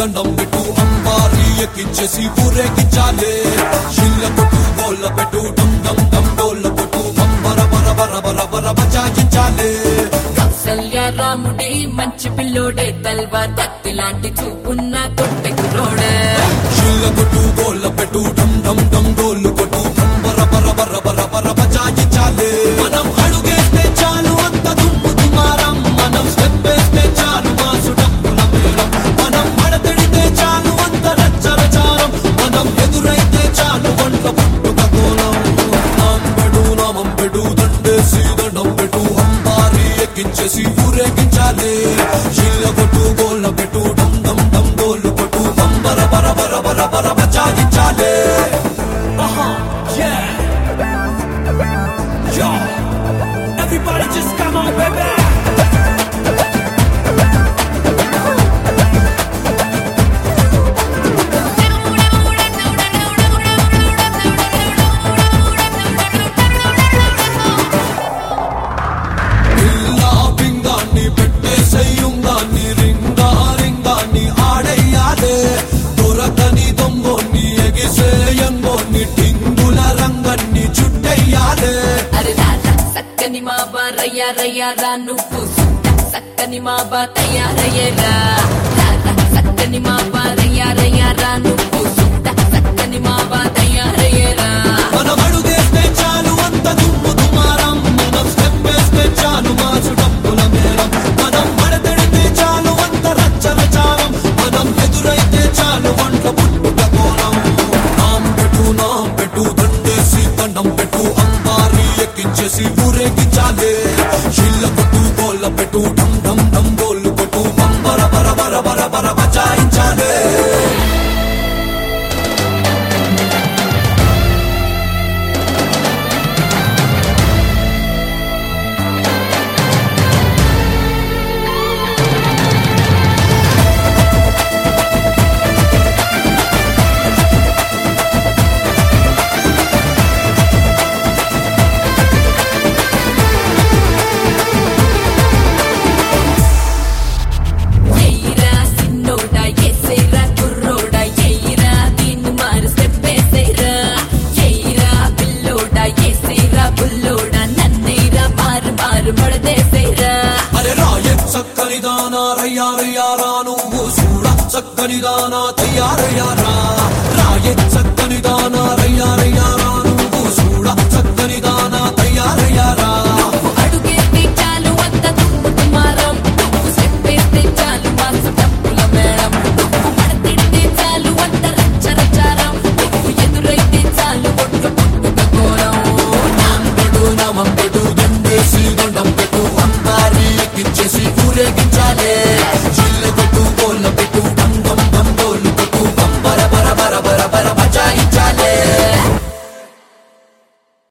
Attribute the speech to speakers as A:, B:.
A: దండం పెట్టు అంబారి ఎక్కించేసి ఊరేగించాలే షిల్ల కొట్టు గోళ్ళ పెట్టు డమ్ డమ్ డమ్ డోళ్ళ కొట్టు బర బర బర బర బర బచాయించాలే
B: కౌసల్య రాముడి మంచి పిల్లోడే తల్వార్ కత్తి లాంటి చూపున్న తొట్టె కుర్రోడే
A: షిల్ల కొట్టు గోళ్ళ పెట్టు డమ్ డమ్ డమ్ డోళ్ళు కొట్టు బర బర బర బర బర బచాయించాలే మనం అడుగేస్తే చాలు అంత దుమ్ము దుమారం మనం స్టెప్ వేస్తే చాలు మాసు డప్పుల మేళం మనం మడతడితే చాలు అంత రచ్చరచారం మనం ఎదురైతే చాలు వంట పుట్టుక కోలం నాంబెడు నామంబెడు దండేసి దండం పెట్టు అంబారి ఎక్కించేసి ఊరేగించాలి షిల్ల కొట్టు గోళ్ళ పెట్టు డమ్ డమ్ డమ్ డోళ్ళు కొట్టు బర బర బర బర బర బచాయించాలి Yeah. Yo. Everybody just come on, baby. పిల్లా పింగాన్ని పెట్టేసెయ్యుంగాన్ని రింగా రింగాన్ని ఆడెయ్యాలే దొరకని దొంగోన్ని ఎగిసేయంగోన్ని టింగుల రంగన్ని చుట్టెయ్యాలే
B: అరే రారా సక్కని మా బారయ్య రయ్యారా నువ్వు సుట్ట సక్కని మా బా తయారయ్యేరా రారా సక్కని మా బారయ్య రయ్యారా నువ్వు సుట్ట సక్కని మా బా తయారయ్యేరా
A: మనం అడుగేస్తే చాలు అంత దుమ్ము దుమారం మనం స్టెప్ వేస్తే చాలు మాసు డప్పుల మేళం మనం మడతెడితే చాలు అంత రచ్చరచారం మనం ఎదురైతే చాలు వంట పుట్టుక కోలం నాం పెట్టు నాం పెట్టు దండేసి దండం పెట్టు అంబారి ఎక్కించేసి ఊరేగించాలే షిల్ల కొట్టు గోళ్ళ పెట్టు డమ్ డమ్ డమ్ గోళ్ళు కొట్టు బర బర బర బర బర బచాయించాలే
B: ఎయిరా సిన్నోడా ఎసేరా కుర్రోడా ఎయిరా దీన్ని మారు స్టెప్ వేసేరా ఎయిరా పిల్లోడా ఎసేరా బుల్లోడా నన్నేరా మారు మారు మడదేసేరా
A: అరే రాయే చక్కని దానా రయ్యారయ్యారా నువ్వు చూడ చక్కని దానా తయ్యారయ్యారా రాయే చక్కని దానా రయ్యారయ్యారా